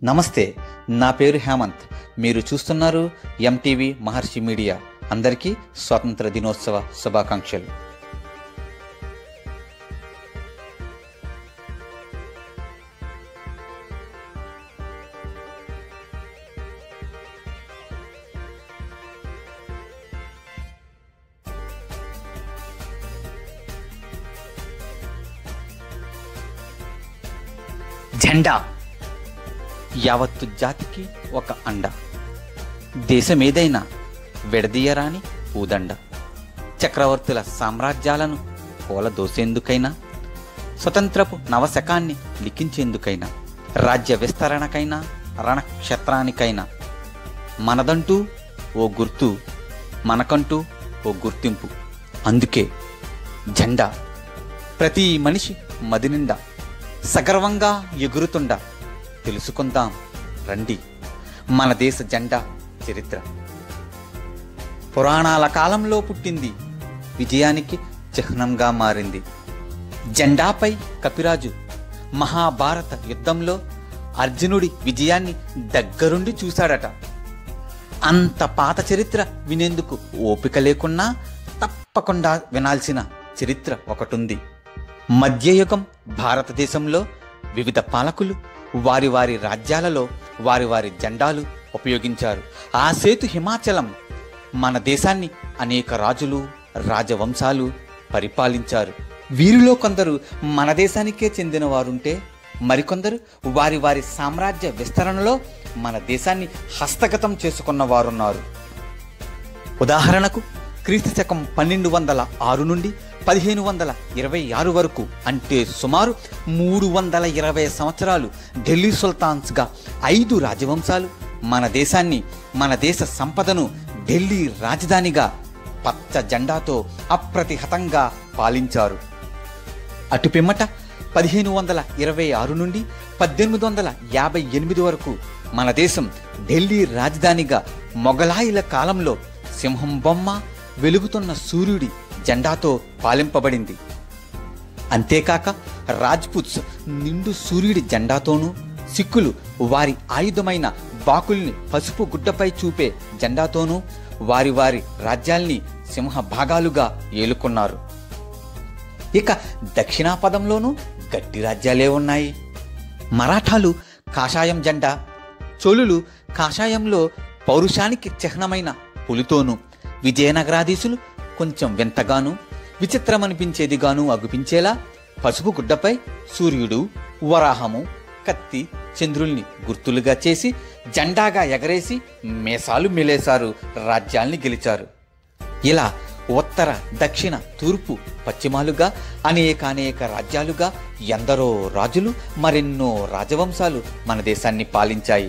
నమస్తే నా పేరు హేమంత్ మీరు చూస్తున్నారు ఎంటీవీ మహర్షి మీడియా అందరికీ స్వాతంత్ర దినోత్సవ శుభాకాంక్షలు జెండా యావత్తు జాతికి ఒక అండ దేశమేదైనా విడదీయరాని ఊదండ చక్రవర్తుల సామ్రాజ్యాలను కూలదోసేందుకైనా స్వతంత్రపు నవశకాన్ని లిఖించేందుకైనా రాజ్య విస్తరణకైనా రణక్షేత్రానికైనా మనదంటూ ఓ గుర్తు మనకంటూ ఓ గుర్తింపు అందుకే జెండా ప్రతి మనిషి మది నిండా సగర్వంగా ఎగురుతుండా తెలుసుకుందాం రండి మన దేశ జెండా చరిత్ర పురాణాల కాలంలో పుట్టింది విజయానికి చిహ్నంగా మారింది జెండాపై కపిరాజు మహాభారత యుద్ధంలో అర్జునుడి విజయాన్ని దగ్గరుండి చూశాడట అంత పాత చరిత్ర వినేందుకు ఓపిక లేకున్నా తప్పకుండా వినాల్సిన చరిత్ర ఒకటుంది మధ్యయుగం భారతదేశంలో వివిధ పాలకులు వారి వారి రాజ్యాలలో వారి వారి జెండాలు ఉపయోగించారు ఆ సేతు హిమాచలం మన దేశాన్ని అనేక రాజులు రాజవంశాలు పరిపాలించారు వీరిలో కొందరు మన దేశానికే చెందిన వారుంటే మరికొందరు వారి వారి సామ్రాజ్య విస్తరణలో మన దేశాన్ని హస్తగతం చేసుకున్న వారున్నారు ఉదాహరణకు క్రీస్తు శకం పన్నెండు వందల ఆరు నుండి పదిహేను వందల ఇరవై ఆరు వరకు అంటే సుమారు మూడు వందల ఇరవై సంవత్సరాలు ఢిల్లీ సుల్తాన్స్గా ఐదు రాజవంశాలు మన దేశాన్ని మన దేశ సంపదను ఢిల్లీ రాజధానిగా పచ్చ జెండాతో అప్రతిహతంగా పాలించారు అటు పిమ్మట పదిహేను వందల ఇరవై ఆరు నుండి పద్దెనిమిది వందల యాభై ఎనిమిది వరకు మన దేశం ఢిల్లీ రాజధానిగా మొఘలాయిల కాలంలో సింహం బొమ్మ వెలుగుతున్న సూర్యుడి జెండాతో పాలింపబడింది అంతేకాక రాజ్పుత్స్ నిండు సూర్యుడి జెండాతోనూ సిక్కులు వారి ఆయుధమైన బాకుల్ని పసుపు గుడ్డపై చూపే జెండాతోనూ వారి వారి రాజ్యాల్ని సింహ భాగాలుగా ఏలుకున్నారు ఇక దక్షిణాపదంలోనూ గట్టి రాజ్యాలే ఉన్నాయి మరాఠాలు కాషాయం జెండా చోళులు కాషాయంలో పౌరుషానికి చిహ్నమైన పులితోనూ విజయనగరాధీశులు కొంచెం వింతగాను విచిత్రమనిపించేదిగాను అగుపించేలా పసుపు గుడ్డపై సూర్యుడు వరాహము కత్తి చంద్రుల్ని గుర్తులుగా చేసి జెండాగా ఎగరేసి మేసాలు మెలేశారు రాజ్యాల్ని గెలిచారు ఇలా ఉత్తర దక్షిణ తూర్పు పశ్చిమాలుగా అనేక అనేక రాజ్యాలుగా ఎందరో రాజులు మరెన్నో రాజవంశాలు మన దేశాన్ని పాలించాయి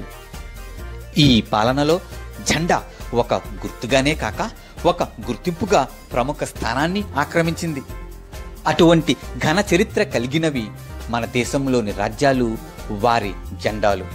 ఈ పాలనలో జెండా ఒక గుర్తుగానే కాక ఒక గుర్తింపుగా ప్రముఖ స్థానాన్ని ఆక్రమించింది అటువంటి ఘన చరిత్ర కలిగినవి మన దేశంలోని రాజ్యాలు వారి జెండాలు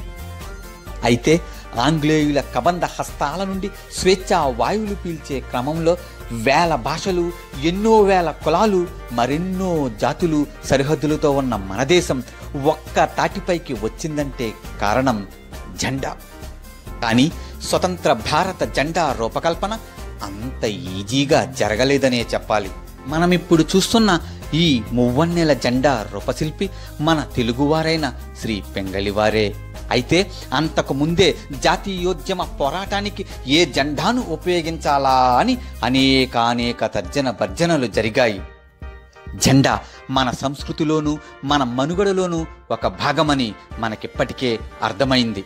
అయితే ఆంగ్లేయుల కబంధ హస్తాల నుండి స్వేచ్ఛా వాయువులు పీల్చే క్రమంలో వేల భాషలు ఎన్నో వేల కులాలు మరెన్నో జాతులు సరిహద్దులతో ఉన్న మన దేశం ఒక్క తాటిపైకి వచ్చిందంటే కారణం జెండా కానీ స్వతంత్ర భారత జెండా రూపకల్పన అంత ఈజీగా జరగలేదనే చెప్పాలి మనం ఇప్పుడు చూస్తున్న ఈ మువ్వన్నెల జెండా రూపశిల్పి మన తెలుగువారైన శ్రీ పెంగళివారే అయితే అంతకు ముందే జాతీయోద్యమ పోరాటానికి ఏ జెండాను ఉపయోగించాలా అని అనేక అనేక తర్జన భర్జనలు జరిగాయి జెండా మన సంస్కృతిలోనూ మన మనుగడలోనూ ఒక భాగమని మనకిప్పటికే అర్థమైంది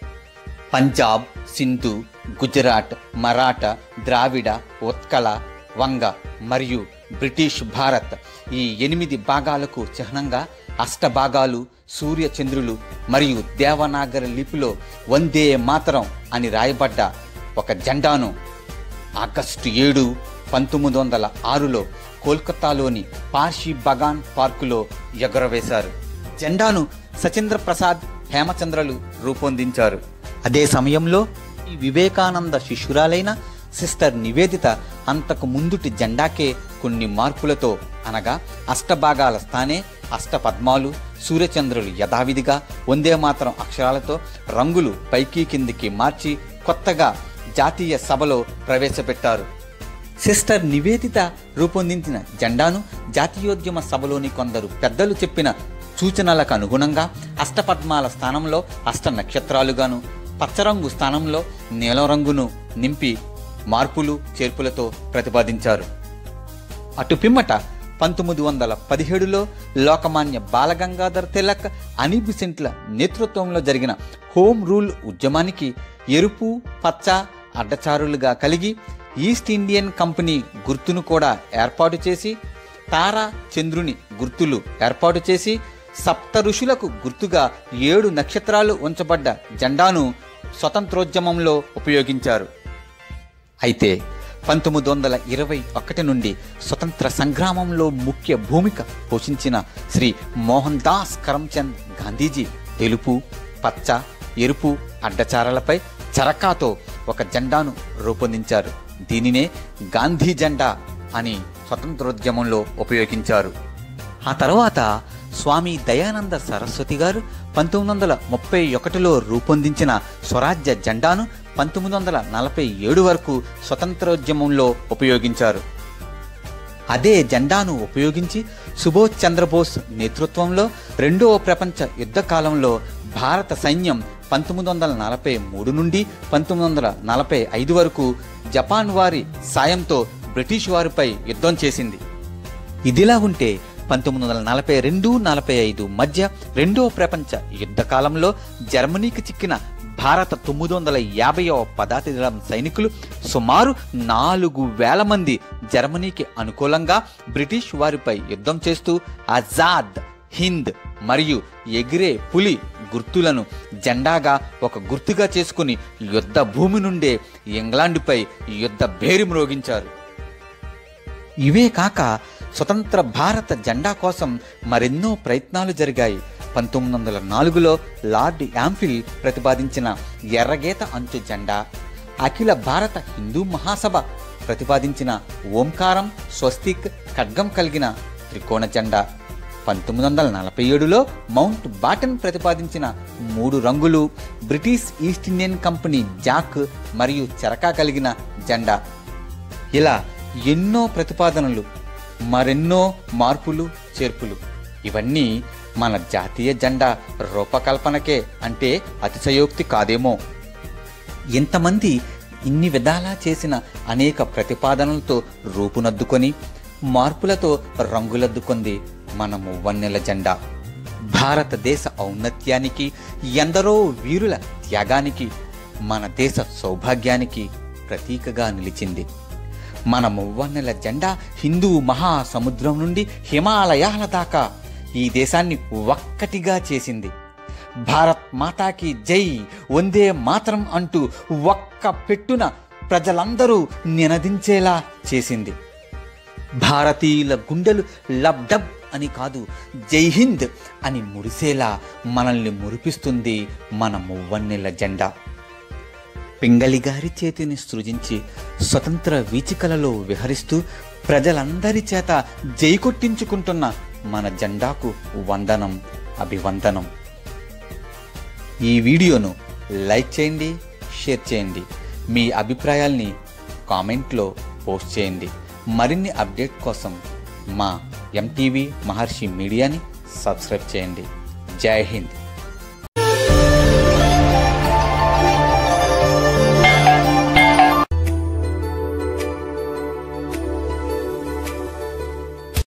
పంజాబ్ సింధు గుజరాత్ మరాఠా ద్రావిడ ఉత్కళ వంగ మరియు బ్రిటిష్ భారత్ ఈ ఎనిమిది భాగాలకు చిహ్నంగా అష్టభాగాలు సూర్య చంద్రులు మరియు దేవనాగరి లిపిలో వందే మాతరం అని రాయబడ్డ ఒక జెండాను ఆగస్టు ఏడు పంతొమ్మిది వందల ఆరులో కోల్కతాలోని పార్షి బగాన్ పార్కులో ఎగురవేశారు జెండాను సచంద్ర ప్రసాద్ హేమచంద్రలు రూపొందించారు అదే సమయంలో ఈ వివేకానంద శిష్యురాలైన సిస్టర్ నివేదిత అంతకు ముందుటి జెండాకే కొన్ని మార్పులతో అనగా అష్టభాగాల స్థానే అష్టపద్మాలు సూర్యచంద్రులు యథావిధిగా వందే మాత్రం అక్షరాలతో రంగులు పైకి కిందికి మార్చి కొత్తగా జాతీయ సభలో ప్రవేశపెట్టారు సిస్టర్ నివేదిత రూపొందించిన జెండాను జాతీయోద్యమ సభలోని కొందరు పెద్దలు చెప్పిన సూచనలకు అనుగుణంగా అష్టపద్మాల స్థానంలో అష్ట నక్షత్రాలుగాను పచ్చరంగు స్థానంలో నీలం రంగును నింపి మార్పులు చేర్పులతో ప్రతిపాదించారు అటు పిమ్మట పంతొమ్మిది వందల పదిహేడులో లోకమాన్య బాలగంగాధర్ తిలక్ అని బిసెంట్ల నేతృత్వంలో జరిగిన హోమ్ రూల్ ఉద్యమానికి ఎరుపు పచ్చ అడ్డచారులుగా కలిగి ఈస్ట్ ఇండియన్ కంపెనీ గుర్తును కూడా ఏర్పాటు చేసి తారా చంద్రుని గుర్తులు ఏర్పాటు చేసి సప్త ఋషులకు గుర్తుగా ఏడు నక్షత్రాలు ఉంచబడ్డ జెండాను స్వతంత్రోద్యమంలో ఉపయోగించారు అయితే పంతొమ్మిది వందల ఇరవై ఒకటి నుండి స్వతంత్ర సంగ్రామంలో ముఖ్య భూమిక పోషించిన శ్రీ మోహన్ దాస్ కరమ్చంద్ గాంధీజీ తెలుపు పచ్చ ఎరుపు అడ్డచారలపై చరకాతో ఒక జెండాను రూపొందించారు దీనినే గాంధీ జెండా అని స్వతంత్రోద్యమంలో ఉపయోగించారు ఆ తర్వాత స్వామి దయానంద సరస్వతి గారు పంతొమ్మిది వందల ముప్పై ఒకటిలో రూపొందించిన స్వరాజ్య జెండాను పంతొమ్మిది వందల నలభై ఏడు వరకు స్వతంత్రోద్యమంలో ఉపయోగించారు అదే జెండాను ఉపయోగించి సుభాష్ చంద్రబోస్ నేతృత్వంలో రెండవ ప్రపంచ యుద్ధ కాలంలో భారత సైన్యం పంతొమ్మిది వందల నలభై మూడు నుండి పంతొమ్మిది వందల నలభై ఐదు వరకు జపాన్ వారి సాయంతో బ్రిటిష్ వారిపై యుద్ధం చేసింది ఇదిలా ఉంటే పంతొమ్మిది వందల నలభై రెండు నలభై ఐదు మధ్య రెండో ప్రపంచ యుద్ధ కాలంలో జర్మనీకి చిక్కిన భారత తొమ్మిది వందల యాభైవ పదాతి దళం సైనికులు సుమారు నాలుగు వేల మంది జర్మనీకి అనుకూలంగా బ్రిటిష్ వారిపై యుద్ధం చేస్తూ ఆజాద్ హింద్ మరియు ఎగిరే పులి గుర్తులను జెండాగా ఒక గుర్తుగా చేసుకుని యుద్ధ భూమి నుండే ఇంగ్లాండ్పై యుద్ధ భేరి మ్రోగించారు ఇవే కాక స్వతంత్ర భారత జెండా కోసం మరెన్నో ప్రయత్నాలు జరిగాయి పంతొమ్మిది వందల నాలుగులో లార్డ్ యాంఫిల్ ప్రతిపాదించిన ఎర్రగీత అంచు జెండా అఖిల భారత హిందూ మహాసభ ప్రతిపాదించిన ఓంకారం స్వస్తిక్ ఖడ్గం కలిగిన త్రికోణ జెండా పంతొమ్మిది వందల నలభై ఏడులో మౌంట్ బాటన్ ప్రతిపాదించిన మూడు రంగులు British East Indian company Jack మరియు చెరకా కలిగిన జెండా ఇలా ఎన్నో ప్రతిపాదనలు మరెన్నో మార్పులు చేర్పులు ఇవన్నీ మన జాతీయ జెండా రూపకల్పనకే అంటే అతిశయోక్తి కాదేమో ఇంతమంది ఇన్ని విధాలా చేసిన అనేక ప్రతిపాదనలతో రూపునద్దుకొని మార్పులతో రంగులద్దుకుంది మన మువ్వన్నెల జెండా భారతదేశ ఔన్నత్యానికి ఎందరో వీరుల త్యాగానికి మన దేశ సౌభాగ్యానికి ప్రతీకగా నిలిచింది మన మువ్వన్నెల జెండా హిందూ మహాసముద్రం నుండి హిమాలయాల దాకా ఈ దేశాన్ని ఒక్కటిగా చేసింది భారత్ మాతాకి జై వందే మాత్రం అంటూ ఒక్క పెట్టున ప్రజలందరూ నినదించేలా చేసింది భారతీయుల గుండెలు లబ్డబ్ అని కాదు జై హింద్ అని మురిసేలా మనల్ని మురిపిస్తుంది మన మువ్వన్నెల జెండా పింగళి గారి చేతిని సృజించి స్వతంత్ర వీచికలలో విహరిస్తూ ప్రజలందరి చేత జై కొట్టించుకుంటున్న మన జెండాకు వందనం అభివందనం ఈ వీడియోను లైక్ చేయండి షేర్ చేయండి మీ అభిప్రాయాల్ని కామెంట్లో పోస్ట్ చేయండి మరిన్ని అప్డేట్ కోసం మా ఎంటీవీ మహర్షి మీడియాని సబ్స్క్రైబ్ చేయండి జై హింద్